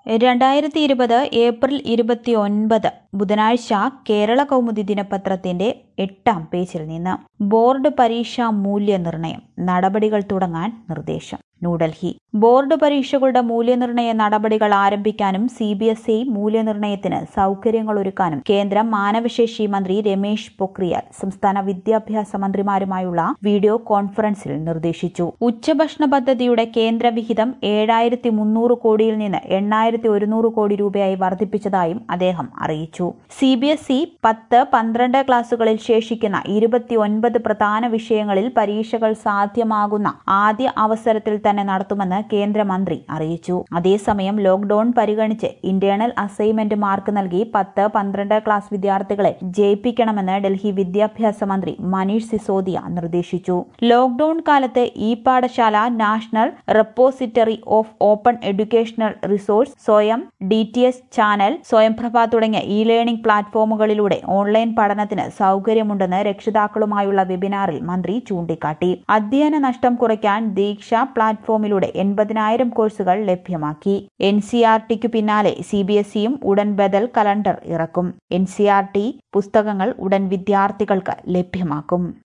രണ്ടായിരത്തി ഇരുപത് ഏപ്രിൽ ഇരുപത്തിയൊൻപത് ബുധനാഴ്ച കേരള കൗമുദി ദിനപത്രത്തിന്റെ എട്ടാം പേജിൽ നിന്ന് ബോർഡ് പരീക്ഷാ മൂല്യനിർണ്ണയം നടപടികൾ തുടങ്ങാൻ നിർദ്ദേശം ന്യൂഡൽഹി ബോർഡ് പരീക്ഷകളുടെ മൂല്യനിർണ്ണയ നടപടികൾ ആരംഭിക്കാനും സി ബി എസ് ഇ മൂല്യനിർണ്ണയത്തിന് സൌകര്യങ്ങൾ ഒരുക്കാനും കേന്ദ്ര മാനവശേഷി മന്ത്രി രമേശ് പൊക്രിയാൽ സംസ്ഥാന വിദ്യാഭ്യാസ മന്ത്രിമാരുമായുള്ള വീഡിയോ കോൺഫറൻസിൽ നിർദ്ദേശിച്ചു ഉച്ചഭക്ഷണ പദ്ധതിയുടെ കേന്ദ്ര വിഹിതം ഏഴായിരത്തി മുന്നൂറ് കോടിയിൽ നിന്ന് എണ്ണായിരത്തി ഒരുന്നൂറ് കോടി രൂപയായി വർദ്ധിപ്പിച്ചതായും അദ്ദേഹം അറിയിച്ചു സി ബി എസ് ഇ പത്ത് പന്ത്രണ്ട് ക്ലാസുകളിൽ ശേഷിക്കുന്ന ഇരുപത്തിയൊൻപത് പ്രധാന വിഷയങ്ങളിൽ പരീക്ഷകൾ സാധ്യമാകുന്ന ആദ്യ അവസരത്തിൽ തന്നെ നടത്തുമെന്ന് കേന്ദ്രമന്ത്രി അറിയിച്ചു അതേസമയം ലോക്ഡൌൺ പരിഗണിച്ച് ഇന്റേണൽ അസൈൻമെന്റ് മാർക്ക് നൽകി പത്ത് പന്ത്രണ്ട് ക്ലാസ് വിദ്യാർത്ഥികളെ ജയിപ്പിക്കണമെന്ന് ഡൽഹി വിദ്യാഭ്യാസ മന്ത്രി മനീഷ് സിസോദിയ നിർദ്ദേശിച്ചു ലോക്ഡൌൺ കാലത്ത് e Pathshala national repository of open educational resource Swayam D T S channel Swayamprabha തുടങ്ങിയ ഇ ലേണിംഗ് പ്ലാറ്റ്ഫോമുകളിലൂടെ ഓൺലൈൻ പഠനത്തിന് സൌകര്യമുണ്ടെന്ന് രക്ഷിതാക്കളുമായുള്ള വെബിനാറിൽ മന്ത്രി ചൂണ്ടിക്കാട്ടി അധ്യയന നഷ്ടം കുറയ്ക്കാൻ ദീക്ഷ പ്ലാറ്റ്ഫോമിലൂടെ എൺപതിനായിരം കോഴ്സുകൾ ലഭ്യമാക്കി എൻ സി ആർ ടിക്കു പിന്നാലെ സി ബി എസ് ഇയും ഉടൻ ബദൽ കലണ്ടർ ഇറക്കും എൻ സി ആർ ടി പുസ്തകങ്ങൾ ഉടൻ വിദ്യാർത്ഥികൾക്ക് ലഭ്യമാക്കും